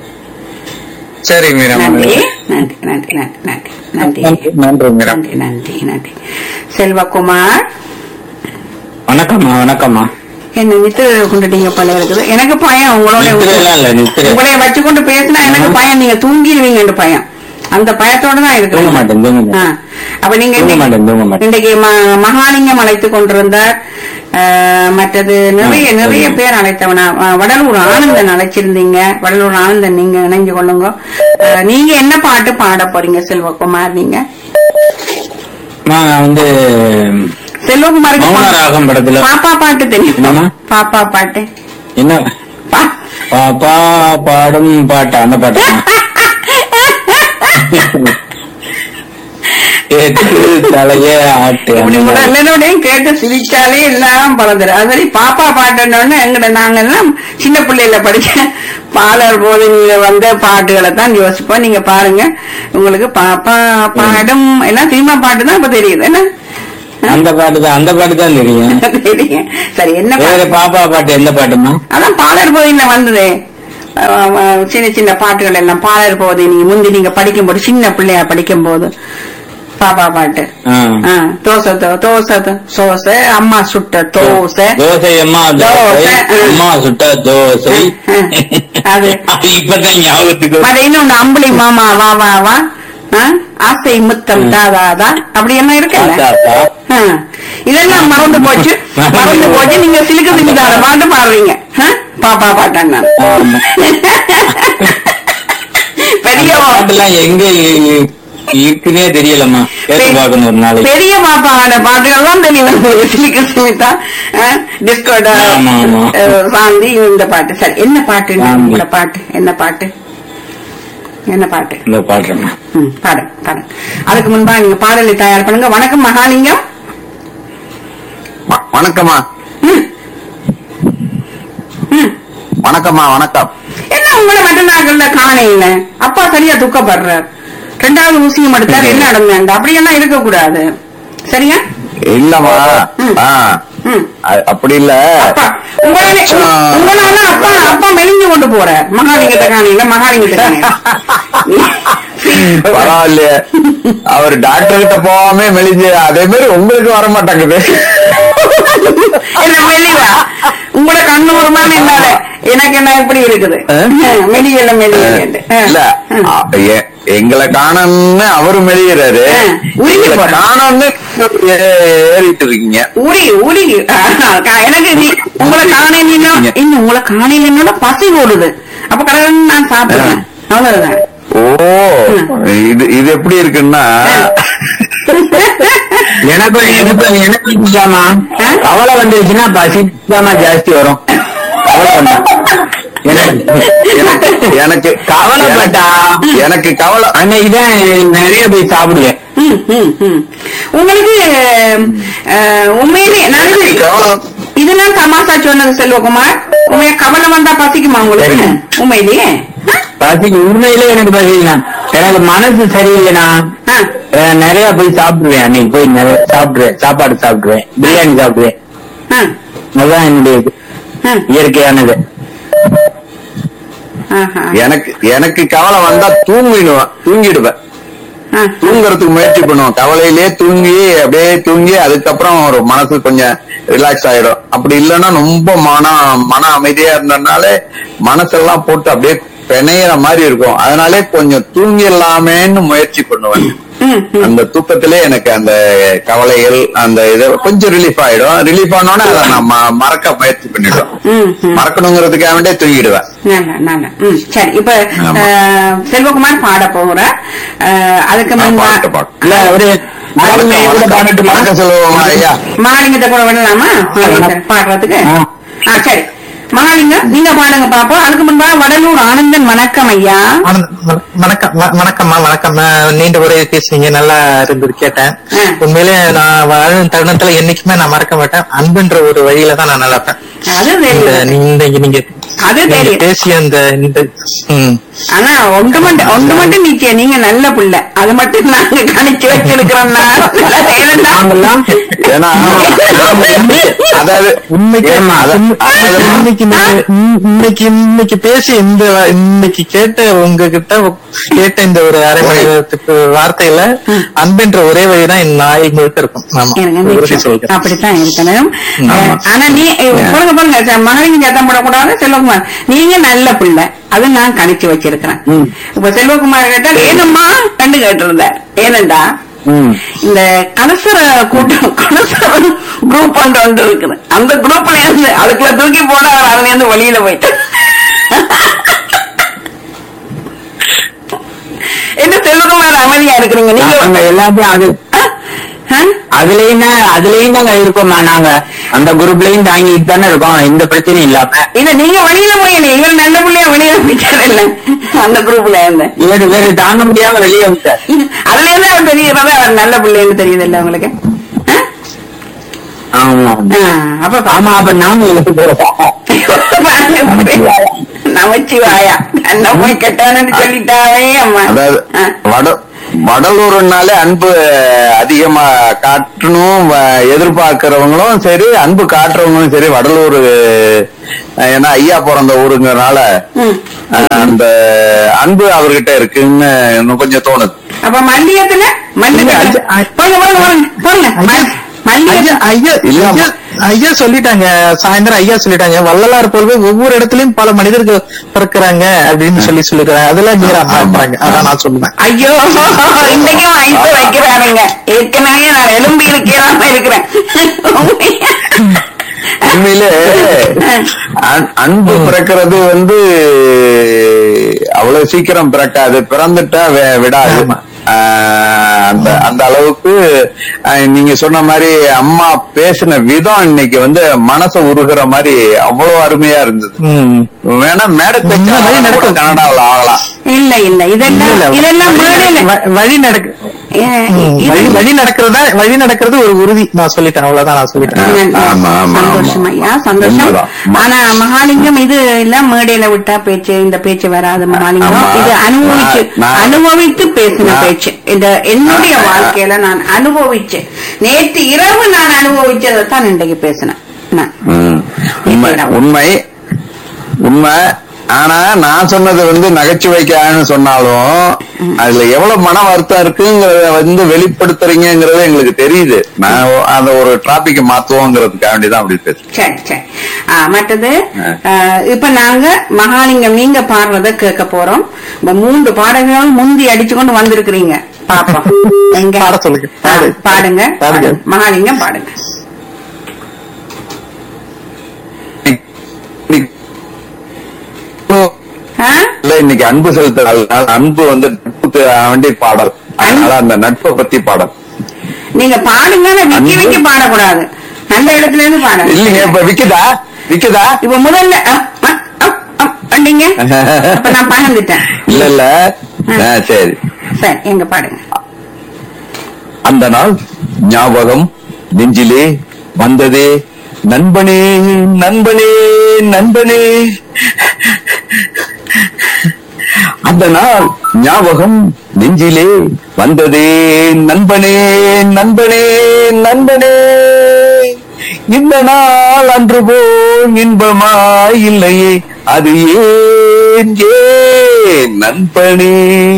சரி மீரா நன்றி நன்றி நன்றி நன்றி நன்றி நன்றி நன்றி நன்றி மீரா நன்றி நன்றி நன்றி செல்வகுமார் வணக்கம்மா வணக்கம்மா என்ன நித்திர கொண்டுட்டீங்க போல இருக்குது எனக்கு பயம் உங்களோட நித்திரைலாம் இல்ல, நித்திரை. உங்களை வச்சு கொண்டு பேசினா எனக்கு பயம் நீங்க தூங்கிடுவீங்கன்னு பயம் அந்த பயத்தோட தான் இருக்கு தூங்க மாட்டேன், தூங்க மாட்டேன். அப்ப நீங்க தூங்க இன்னைக்கு- மாட்டேன், தூங்க மாட்டேன். இன்றைக்கு ம- மகாலிங்கம் அழைத்துக் கொண்டிருந்தார் அஹ், மற்றது நிறைய ஆ, நிறைய சரி. பேர் அழைத்தவனா அஹ், வடலூர் ஆனந்தன் அழைச்சிருந்தீங்க வடலூர் ஆனந்தன் நீங்க இணைஞ்சு கொள்ளுங்க அஹ், நீங்க என்ன பாட்டு பாட போறீங்க செல்வகுமார் நீங்க நான் வந்து செல்வகுமாருக்கு மௌன பா- ராகம் படத்துல பாப்பா பாட்டு தெரியும் என்னம்மா? பாப்பா பாட்டு என்ன பா- பாப்பா பாடும் பாட்டு அந்த பாட்டு கேட்டு தலைய ஆட்டு இப்படி அந்த பாட்டு. முதல்லோடையும் கேட்டு சிரிச்சாலே எல்லாம் பறந்துடும் அது மாதிரி பாப்பா பாட்டுன்னு எங்கட நாங்க எல்லாம் சின்ன பிள்ளையில படிச்ச பாலர் போதனையில வந்த பாட்டுகளை தான் யோசிப்போம் நீங்க பாருங்க உங்களுக்கு பாப்பா பாடும் எல்லாம் சினிமா பாட்டு தான் இப்ப தெரியுது என்ன அந்த பாட்டு தான் அந்த பாட்டு தான் தெரியும் தெரியும். சரி என்ன வேற பாட்டு? பாப்பா பாட்டு எந்த பாட்டுமா அதான் பாலர் போதில் வந்தது அஹ் அஹ் சின்ன சின்ன பாட்டுகள் எல்லாம் பாலர் போது நீங்க முந்தி நீங்க படிக்கும்போது சின்ன பிள்ளையா படிக்கும் போது பாப்பா பாட்டு ஆ. ஆ, தோசை தோ- தோசை தோ- சோசை அம்மா சுட்ட தோசை தோசை அம்மா தோசை தோசை, ஆ. அம்மா சுட்ட தோசை ஆ, ஆ. அது. அது இப்பதான் ஞாபகத்துக்கு வருது. மற்ற இன்னொன்று அம்புலி மாமா வா வா வா ஆ, ஆசை முத்தம் தாதாதா அப்படி என்ன இருக்குல்ல தாத்தா. ஆ. இதெல்லாம் மறந்து போச்சு மறந்து போச்சு நீங்க சிலுக்கு சிலுக்காத பாட்டு பாடுறீங்க ஆ? பாப்பா பாட்டான் ஆமா. பெரிய அந்த பாட்டுலாம் எங்க இ- இருக்குன்னே தெரியலம்மா கேட்டு பார்க்கணும் ஒரு நாளைக்கு பெரிய பாப்பாவோட பாட்டுகள் தான் தெரியும் உங்களுக்கு. சிலுக்கு சுமிதா டிஸ்கோட ஆமா, ஆமா. சாந்தி இந்த பாட்டு சரி என்ன பாட்டு சாந்தி. உங்களோட பாட்டு என்ன பாட்டு என்ன பாட்டு இந்த பாட்டுமா ம், பாடு பாடு அதுக்கு முன்பா நீங்க பாடலை தயார் பண்ணுங்க வணக்கம் மகாலிங்கம் வ- வணக்கம்மா ம், ம். வணக்கம்மா வணக்கம் என்ன உங்களை மற்ற நாட்கள்ல காணையில அப்பா சரியா துக்கப்படுறார் ரெண்டாவது ஊசியும் எடுத்தார் என்ன நடந்தாங்க அப்படியெல்லாம் இருக்க கூடாது சரியா இல்லம்மா ம். ஆ, ம் அ- அப்படி இல்ல அப்பா உங்களால உங்களால அப்பா அப்பா மெலிஞ்சு கொண்டு போற மகாலிங்கத்தை காணையில மகாலிங்கத்தை காணையில பரவாயில்லையே அவர் டாக்டர் கிட்ட போகாம மெலிஞ்சு அதே மாதிரி உங்களுக்கு வர மாட்டேங்குது என்ன மெலிவா உங்களோட கண்ணு உருமான என்னால எனக்கு என்ன இப்படி இருக்குது ஆ? மெலியல மெலியல இல்ல அ, எ- எங்களை காணன்னு அவரு மெலிகிறாரு ஆ, உருகி எங்களை போறாரு. காணோன்னு ஏ- ஏறிட்டு இருக்கீங்க உரி உரி எனக்கு நீ உங்களை காணையில இன்னும் உங்களை காணையில பசி ஓடுது அப்ப கடவுள் நான் சாப்பிடுறேன் அவ்வளவுதான் ஓ இது இது எப்படி இருக்குன்னா எனக்கு எனக்கு எனக்கு இதாம்மா, கவலை வந்துருச்சுன்னா பசி தாம்மா ஜாஸ்தி வரும் கவலை வந்தா. எனக்கு எனக்கு எனக்கு கவலைப்பட்டா எனக்கு கவலை அன்னைக்குதான் நிறைய போய் சாப்பிடுவேன் ம், ம், ம். உங்களுக்கு அஹ், உண்மையிலே நான் கவலை இதெல்லாம் தமாசா சொன்னது செல்வகுமார் உண்மையா கவலை வந்தா பசிக்குமா உங்களுக்கு சரி. உண்மையிலேயே பசிக்கு உண்மையிலே எனக்கு பசிக்கலாம் எனக்கு மனசு சரியில்லைனா ஆ, அஹ், நிறைய போய் சாப்பிடுவேன் அன்னைக்கு போய் நிறைய சாப்பிடுவேன் சாப்பாடு சாப்பிடுவேன் பிரியாணி சாப்பிடுவேன் ஆ, அதுதான் என்னுடைய இது. ஆ, இயற்கையானது ஆஹா, எனக்கு எனக்கு கவலை வந்தா தூங்கிடுவேன் தூங்கிடுவேன் ஆ, தூங்குறதுக்கு முயற்சி பண்ணுவோம் கவலையிலே தூங்கி அப்படியே தூங்கி அதுக்கப்புறம் ஒரு மனசு கொஞ்சம் ரிலாக்ஸ் ஆயிடும் அப்படி இல்லைன்னா ரொம்ப மன மன அமைதியா இருந்ததுனால மனசெல்லாம் போட்டு அப்படியே பிணையிற மாதிரி இருக்கும் அதனாலே கொஞ்சம் தூங்கிடலாமேன்னு முயற்சி பண்ணுவேன் ம், ம். அந்த தூக்கத்திலே எனக்கு அந்த கவலைகள் அந்த இது கொஞ்சம் ரிலீஃப் ஆயிடும் ரிலீஃப் ஆனோடனே அதை நான் ம- மறக்க முயற்சி பண்ணிடுவேன் ம், ம். மறக்கணுங்கிறதுக்காக வேண்டியே தூங்கிடுவேன் நல்லா நல்லா ம் சரி இப்ப ஆமா. அஹ், செல்வகுமார் பாட போகிற அஹ், அதுக்கு நான் முன்பா பாட்டு பாடு. இல்ல ஒரு நாலுமே கூட பாடட்டுமா வணக்கம் சொல்லுவோமா ஐயா மகாலிங்கத்தை கூட விடலாமா மகாலிங்கத்தை பாடுறதுக்கு ஆ. ஆ சரி மகாலிங்கம் நீங்க பாடுங்க பாப்போம் அதுக்கு முன்பா வடலூர் ஆனந்தன் வணக்கம் ஐயா ஆனந்த், வண- வணக்கம் வ- வணக்கம்மா வணக்கம் நான் நீண்ட உரை பேசுனீங்க நல்லா இருந்தது கேட்டேன் ஆ. உண்மையிலே நான் வாழும் தருணத்துல என்னைக்குமே நான் மறக்க மாட்டேன் அன்புன்ற ஒரு வழியில தான் நான் நடப்பேன் அது இந்த தெரியும் நீங்க நீங்க அது நீங்க தெரியும். பேசிய அந்த இந்த ம். ஆனா ஒன்று மட்டும் ஒன்று மட்டும் நிச்சயம் நீங்க நல்ல புள்ள அது மட்டும் நாங்க கணிச்சு வச்சிருக்கிறோம்னா ஏனென்றா- நாமெல்லாம் ஏன்னா அதாவது உண்மைக்கு ஏம்மா, அத- உண்மை- அதாவது இன்னைக்கு நீங்க- இன்ன- இன்னைக்கு இன்னைக்கு பேசி இந்த இன்னைக்கு கேட்ட உங்ககிட்ட கேட்ட இந்த ஒரு அரை மணி நேரத்துக்கு வார்த்தையில அன்பென்ற ஒரே வழிதான் என் நாய் முழுக்க இருக்கும் ஆமா எனக்கு உறுதி நிச்சயம். சொல்கிறேன் அப்படித்தான் இருக்கணும் ஆமா. அஹ், ஆனா நீ அஹ், பாருங்க பாருங்க ச- மகளிர் சத்தம் போடக்கூடாது செல்வகுமார் நீங்க நல்ல பிள்ளை அது நான் கணிச்சு வச்சிருக்கிறேன் ம். இப்ப செல்வகுமார் கேட்டால் ஏனம்மா கண்டு கேட்டிருந்தார் ஏனண்டா ம். இந்த கலசர கூட்டம் கலசர குரூப் ஒன்று ஒன்று இருக்குது அந்த குரூப்ல இருந்து அதுக்குள்ள தூக்கி போட அவர் அதுல இருந்து வெளியில போயிட்டு என்ன செல்வகுமார் அமைதியா இருக்கிறீங்க நாங்க நீங்க எல்லாத்தையும் அது ஆ? அதுலயும் தான் அதுலயும் தாங்க இருக்கோம்மா நாங்க அந்த குரூப்லயும் தாங்கிட்டு தானே இருக்கோம் எந்த பிரச்சனையும் இல்லாம இல்ல நீங்க வெளியில போயில இவர் நல்ல பிள்ளையா வெளியில போயிட்டாரு இல்ல அந்த குரூப்ல இருந்து வேறு வேறு தாங்க முடியாம வெளியே விட்டார் அதுல இருந்து அவர் தெரிகிறது அவர் நல்ல பிள்ளைன்னு தெரியுது இல்ல உங்களுக்கு ஆ? ஆமா ஆ, அப்ப ஆமா அப்ப நானும் எழுத்து நமச்சிவாயா என்ன போய் கெட்டானு சொல்லிட்டாவே அம்மா அதாவது ஆ. வட வடலூர்னாலே அன்பு அதிகமா காட்டணும் வ- எதிர்பார்க்கிறவங்களும் சரி அன்பு காட்டுறவங்களும் சரி வடலூர் அஹ், ஏன்னா ஐயா பிறந்த ஊருங்கறனால ம். அஹ், அந்த அன்பு அவர்கிட்ட இருக்குன்னு இன்னும் கொஞ்சம் தோணுது அப்ப மல்லியத்துல மல்லியத்துல இல்ல, ஐயா, போங்க போங்க போங்க போங்க ஐயா, ஐயா மல்லியத்துல ஐயா இல்ல, ஐயா ஐயா சொல்லிட்டாங்க சாயந்தரம் ஐயா சொல்லிட்டாங்க வள்ளலார் போலவே ஒவ்வொரு இடத்துலயும் பல மனிதர்கள் பிறக்கிறாங்க அப்படின்னு சொல்லி சொல்லிருக்காங்க அதெல்லாம் நீங்க பாக்குறாங்க அதான் நான் சொல்லுவேன் ஐயோ இன்னைக்கும் ஐஸ் வைக்கிறாருங்க ஏற்கனவே நான் எலும்பி இருக்கிறாம இருக்கிறேன் உண்மையிலே அன்- அன்பு பிறக்கிறது வந்து அவ்வளவு சீக்கிரம் பிறக்காது பிறந்துட்டா வே- விடாது ஆமா. ஆஹ் அந்த அந்த அளவுக்கு ஆஹ் நீங்க சொன்ன மாதிரி அம்மா பேசின விதம் இன்னைக்கு வந்து மனசை உருகுற மாதிரி அவ்வளவு அருமையா இருந்தது ம். வேணா மேடை இந்த மாதிரி பேச்சு நடக்கும். கனடாவில் ஆகலாம் இல்ல இல்ல இதெல்லாம் இல்ல, இதெல்லாம் மேடையில வ- வழி நடக்கு ஏ, ம், இது- வழி வழி நடக்கிறதா வழி நடக்கிறது ஒரு உறுதி நான் சொல்லிட்டேன் அவ்வளவுதான் நான் சொல்லிட்டேன் ஆமா, ஆமா, ஆமா. சந்தோஷம் ஐயா சந்தோஷம் உண்மைதான். ஆனா மகாலிங்கம் இது இல்ல மேடையில விட்டா பேச்சு இந்த பேச்சு வராது மகாலிங்கம் ஆமா. இது அனுபவிச்சு நான்- நான்- அனுபவித்து பேசின நான்- பேச்சு இந்த என்னுடைய நான்- வாழ்க்கையில நான் அனுபவிச்சு நேற்று இரவு நான் அனுபவிச்சதை தான் இன்றைக்கு பேசினேன் நான். ம். உண்மை உண்மை உண்மை ஆனா நான் சொன்னது வந்து நகைச்சுவைக்கான்னு சொன்னாலும் அதுல எவ்வளவு மன வருத்தம் இருக்குங்கிறத வந்து வெளிப்படுத்துறீங்கிறது எங்களுக்கு தெரியுது நான் அந்த ஒரு டிராபிக் மாத்துவோங்கிறதுக்காக வேண்டிதான் அப்படி பேசுறேன் சரி சரி ஆ, மற்றது ஆ. ஆ, இப்ப நாங்க மகாலிங்கம் நீங்க பாடுறத கேட்க போறோம் இப்ப மூன்று பாடல்கள் முந்தி அடிச்சு கொண்டு வந்திருக்கிறீங்க பாப்போம் எங்க பாட சொல்லுங்க. ஆ, பாடு. பாடுங்க பாடுங்க. மகாலிங்கம் பாடுங்க ஆ? இல்ல இன்னைக்கு அன்பு செலுத்த நாள். அன்பு வந்து நட்புக்கு வேண்டிய பாடல் அதனால அந்த நட்பை பத்தி பாடல் நீங்க பாடுங்க ஆனா விக்கி அன்பு? விக்கி பாடக்கூடாது நல்ல இடத்துல இருந்து பாடுங்க இல்லைங்க இப்ப விக்குதா விக்குதா இப்ப முதல்ல அ, அ, அ, அ, அப்படிங்க அப்ப நான் பகிர்ந்துட்டேன் இல்ல இல்ல ஆ, சரி சரி எங்க பாடுங்க அந்த நாள் ஞாபகம் நெஞ்சிலே வந்ததே நண்பனே நண்பனே நண்பனே அந்த நாள் ஞாபகம் நெஞ்சிலே வந்ததே நண்பனே நண்பனே நண்பனே இந்த நாள் அன்று போல் இன்பமாய் இல்லையே அது ஏன் ஏன் நண்பனே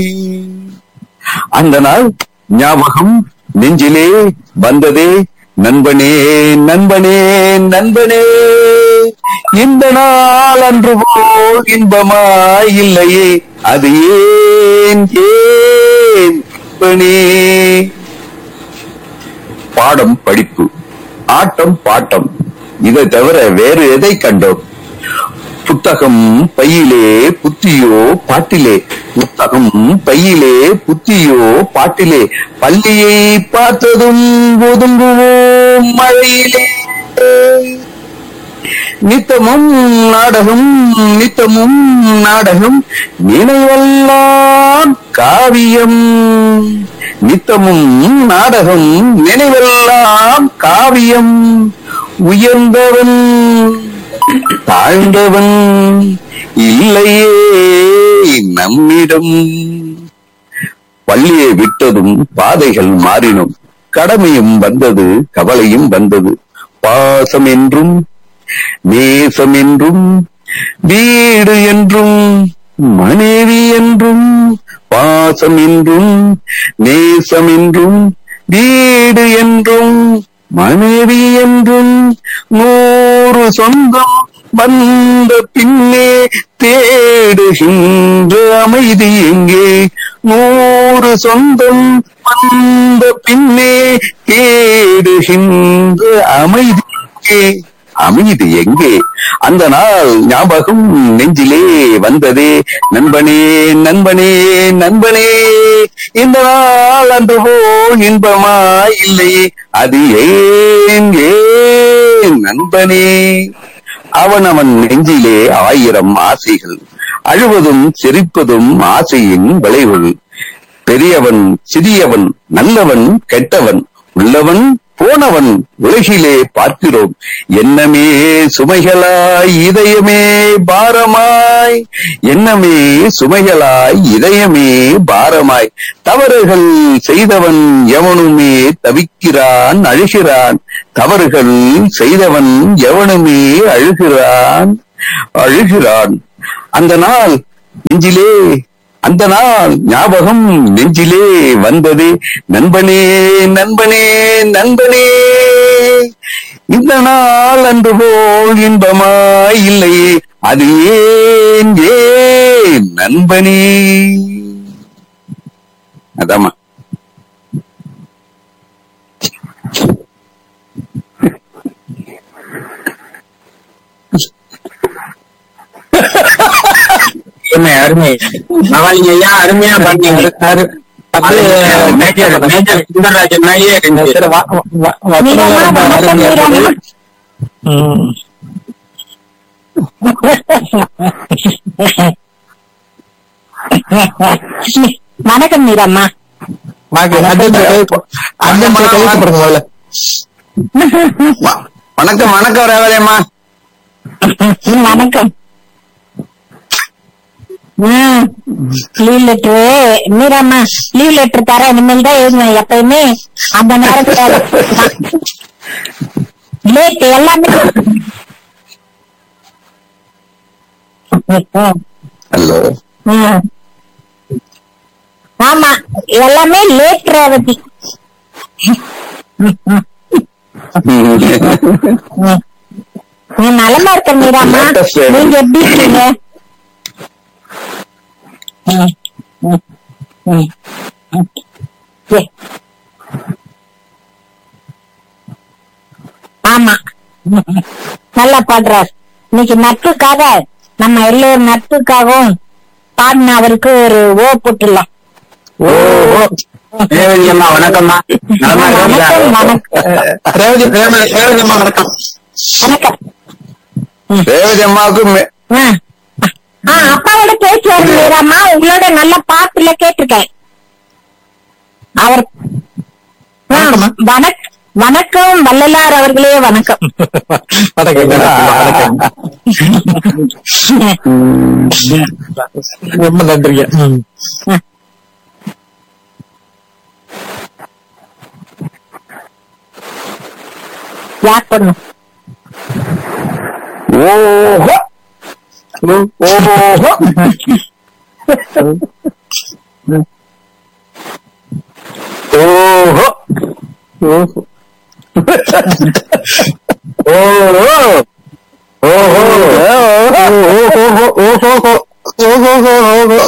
அந்த நாள் ஞாபகம் நெஞ்சிலே வந்ததே நண்பனே நண்பனே நண்பனே இந்த நாள் அன்று போல் இன்பமாய் இல்லையே அது ஏன் ஏன் நண்பனே பாடம் படிப்பு ஆட்டம் பாட்டம் இதை தவிர வேறு எதை கண்டோம் புத்தகம் பையிலே புத்தியோ பாட்டிலே புத்தகம் பையிலே புத்தியோ பாட்டிலே பள்ளியை பார்த்ததும் ஒதுங்குவோம் மழையிலே நித்தமும் நாடகம் நித்தமும் நாடகம் நினைவெல்லாம் காவியம் நித்தமும் நாடகம் நினைவெல்லாம் காவியம் உயர்ந்தவன் தாழ்ந்தவன் இல்லையே நம்மிடம் பள்ளியை விட்டதும் பாதைகள் மாறினோம் கடமையும் வந்தது கவலையும் வந்தது பாசம் என்றும் நேசம் என்றும் வீடு என்றும் மனைவி என்றும் பாசம் என்றும் நேசம் என்றும் வீடு என்றும் மனைவி என்றும் நூறு சொந்தம் வந்த பின்னே தேடுகின்ற அமைதி எங்கே நூறு சொந்தம் வந்த பின்னே தேடுகின்ற அமைதி எங்கே அமைதி எங்கே அந்த நாள் ஞாபகம் நெஞ்சிலே வந்ததே நண்பனே நண்பனே நண்பனே இந்த நாள் அன்று போல் இன்பமா இல்லையே அது ஏன் ஏன் நண்பனே அவன் அவன் நெஞ்சிலே ஆயிரம் ஆசைகள் அழுவதும் சிரிப்பதும் ஆசையின் விளைவுகள் பெரியவன் சிறியவன் நல்லவன் கெட்டவன் உள்ளவன் போனவன் உலகிலே பார்க்கிறோம் என்னமே சுமைகளாய் இதயமே பாரமாய் என்னமே சுமைகளாய் இதயமே பாரமாய் தவறுகள் செய்தவன் எவனுமே தவிக்கிறான் அழுகிறான் தவறுகள் செய்தவன் எவனுமே அழுகிறான் அழுகிறான் அந்த நாள் நெஞ்சிலே அந்த நாள் ஞாபகம் நெஞ்சிலே வந்தது நண்பனே நண்பனே நண்பனே இந்த நாள் அன்று போல் இன்பமாய் இல்லையே அது ஏன் ஏன் நண்பனே அதாம்மா அருமை அருமை பரவாயில்லைங்க ஐயா அருமையா பண்ணீங்க அது மேஜர் மேஜர் சுந்தரராஜன் மாதிரியே இருந்துச்சு மீராமா, வணக்கம் மீராமா. வணக்கம் மீராம்மா வ- வணக்கம் வணக்கம் ரேவதியம்மா ம், வணக்கம் லீவ் லெட்டரு மீராம்மா லீவ் லெட்டர் தர இனிமேல் தான் எழுதுவேன் எப்பயுமே அந்த நேரத்துல லேட் எல்லாமே ஹலோ ம். ஆமா எல்லாமே லேட் ரேவதி நீ நலமா இருக்க மீராம்மா Latest ரேவதி. நீங்க எப்படி இருக்கீங்க ம், ம், ம், ம். ஏ. ஆமா ம், ம். நல்லா பாடுறார் இன்னைக்கு நட்புக்காக நம்ம எல்லோரும் நட்புக்காகவும் பாடின அவருக்கு ஒரு ஓ போட்டுடலாம் ஓ ரேவதி அம்மா வணக்கம்மா நலமா வணக்கம் இருக்கீங்களா வணக்கம் ரேவதி ரேவதி ரேவதி அம்மா வணக்கம் வணக்கம் ரேவதி அம்மாவுக்கு மே- ஆ. ஆ, அப்பாவோட பேசுவாரு மீராமா உங்களோட நல்ல பாட்டுல கேட்டிருக்கேன் அவர் ஆ, வணக் வணக்கம் வள்ளலார் அவர்களே வணக்கம் ரொம்ப நன்றிங்க ம். யார் பண்ணும் ஓஹோ ஓஹோ ஓஹோ ஓஹோ ஓஹோ ஓஹோ ஓஹோ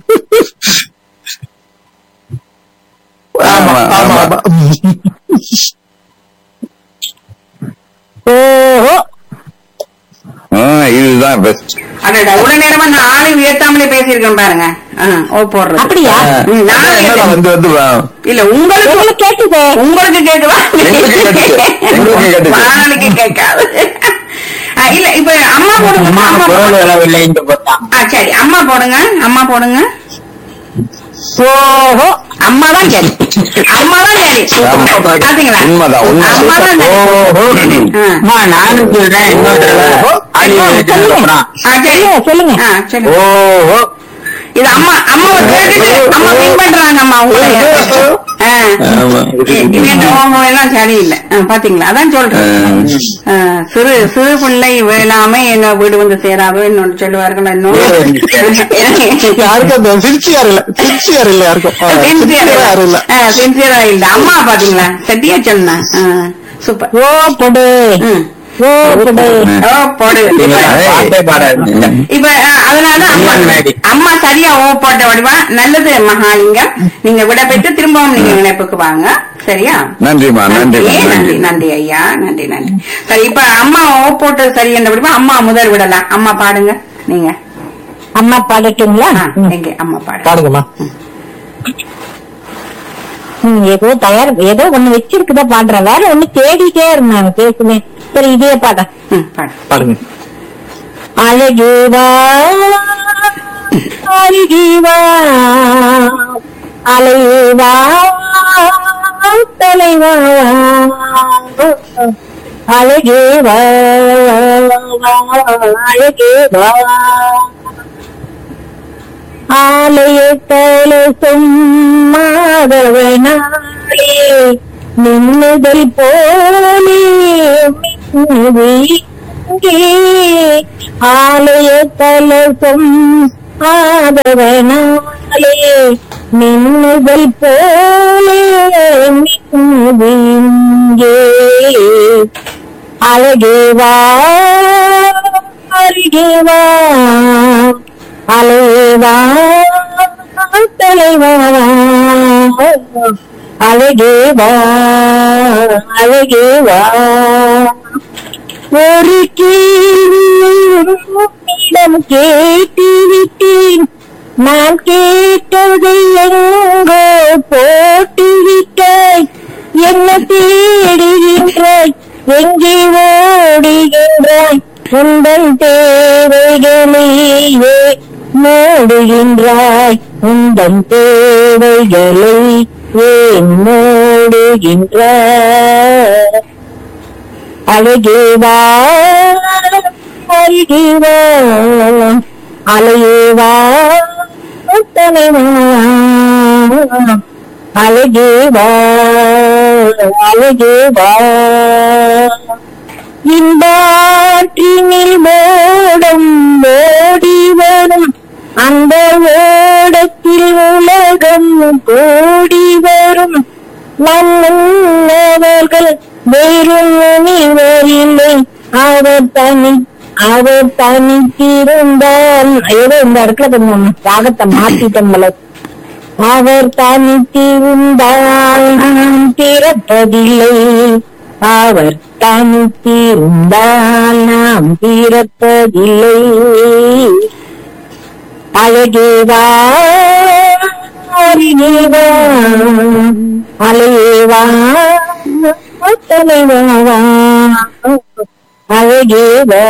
ஆமா ஆமா ஆமா ஓஹோ ஆ, இதுதான் பெஸ்ட் அடடா உடனே நேரமா நான் ஆளை உயர்த்தாமலே பேசியிருக்கேன் பாருங்க ஆ, ஓ போடுறது அப்படியா? ம், நான் என்னடா உயர்த்தேன். வந்து வந்து வா- இல்ல உங்களுக்கு உங்களுக்கு கேட்டுது உங்களுக்கு கேக்குதா எங்களுக்கு கேட்டுச்சு. எங்களுக்கு கேட்டுச்சு. வானனுக்கு கேட்காது ஆ, இல்ல இப்ப அம்மா போடுங்க அம்மா அம்மா குரல் போடுங்க. வரவில்லைன்னு போட்டான் ஆ சரி அம்மா போடுங்க அம்மா போடுங்க ஓஹோ அம்மா தான் சரி அம்மா தான் சரி ஆமா. பாத்தீங்களா உண்மைதான், உண்மை. அம்மா தான் சரி ஓஹோ. ஆ. அம்மா நானும் சொல்றேன் இன்னொரு தடவை ஆடியோ கேட்டு அப்புறம் ஆ, சரி சொல்லுங்க, சொல்லுங்க. ஆ, சொல்லுங்க ஓஹோ இது அம்மா அம்மாவை கேட்டுட்டு அம்மா பின் பண்றாங்க அம்மா உங்களை ஆ. ஆமா. இவன் ஓமோ எல்லாம் சரியில்லை ஆ, பாத்தீங்களா அதான் சொல்றேன் ஆ, சிறு சிறு பிள்ளை வேளாமை என்ன வீடு வந்து சேராதோ இன்னொன்று சொல்லுவார்கள் இன்னொன்று யாருக்கும் அந்த சின்சியர் இல்ல சின்சியர் இல்ல யாருக்கும் ஆ, sincere யாரும் இல்ல சின்சியரா இல்ல அம்மா பாத்தீங்களா செட்டியா சொன்ன சூப்பர் ஓ பொடு ம். ஓ பொடு ஓ போடு இப்ப பாட்டே பாடாது இப்ப அஹ், அதனால அம்மா சரியான மேடி. அம்மா சரியா ஓ போட்ட வடிவா நல்லது மகாலிங்கம் நீங்க விட பெற்று திரும்பவும் நீங்க இணைப்புக்கு வாங்க சரியா நன்றிமா நன்றிமா நன்றி நன்றி நன்றி நன்றி ஐயா நன்றி நன்றி சரி இப்ப அம்மா ஓ போட்டு சரி என்ற வடிவா அம்மா முதல் விடலாம் அம்மா பாடுங்க நீங்க அம்மா பாடட்டுங்களா ஆ, நீங்க அம்மா பாடுங்க பாடுங்கம்மா ம், ஏதோ தயார் ஏதோ ஒண்ணு வச்சிருக்குதா பாடுறேன் வேற ஒண்ணு தேடிட்டே இருந்தாங்க பேசுமே சரி இதே பாட ம், பாடு பாடுங்க அழகிவா அழகிவா அலைவா தலைவா அழகே வா அழகே வா ஆலயத்தல சும்மாதவனாலே நின்னுதல் போலே மின்னுது இங்கே ஆலயத்தல சும்மாதவனாலே நின்னுதல் போலே மின்னுது இங்கே அழகே வா அருகே வா அலைவா தலைவா அழகேவா அழகேவா ஒரு கேள்வியிடம் கேட்டு விட்டேன் நான் கேட்டதை எங்கோ போட்டு விட்டாய் என்ன தேடுகின்றாய் எங்கே ஓடுகின்றாய் உங்கள் தேவைகளையே மூடுகின்றாய் உந்தன் தேவைகளை ஏன் மூடுகின்றாய் அழகேவா அழகேவா அலையேவா தலைவா அழகேவா அழகேவா இன்பாற்றினில் ஓடம் ஓடி வரும் அந்த ஓடத்தில் உலகம் கூடி வரும் நம்மவர்கள் வேறும் முனிவரில்லை அவர் தனி அவர் தனித்திருந்தால் ஏதோ இந்த இடத்துல கொஞ்சம் ராகத்தை மாத்திட்டோம் அவர் தனித்திருந்தால் நான் பிறப்பதில்லை அவர் தனித்திருந்தால் நாம் பிறப்பதில்லை அழகேவா அருகேவா அலையேவா தலைவாவா அழகேவா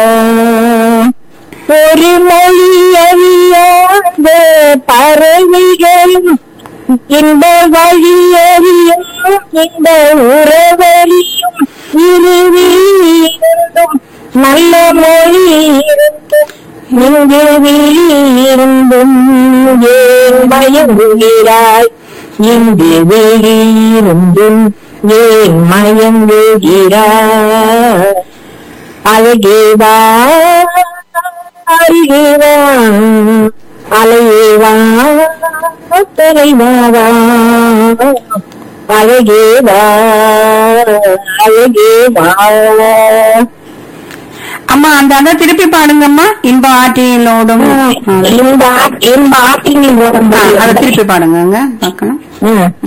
ஒரு மொழி அறியாத பறவைகளும் இந்த வழி அறியும் இந்த உறவறியும் இருவிருந்தும் நல்ல மொழி இருந்தும் இங்கு வெளியிருந்தும் ஏன் மயங்குகிறாய் இங்கு வெளியிருந்தும் ஏன் மயங்குகிறாய் அழகேவா அருகேவா அலையேவா தலைவாவா அழகேவா அழகேவா அம்மா அந்த அந்த திருப்பி பாடுங்கம்மா இன்ப ஆற்றியிலோடும் இந்த இந்த ஆட்டின் அதை திருப்பி பாடுங்க பார்க்கலாம் ம்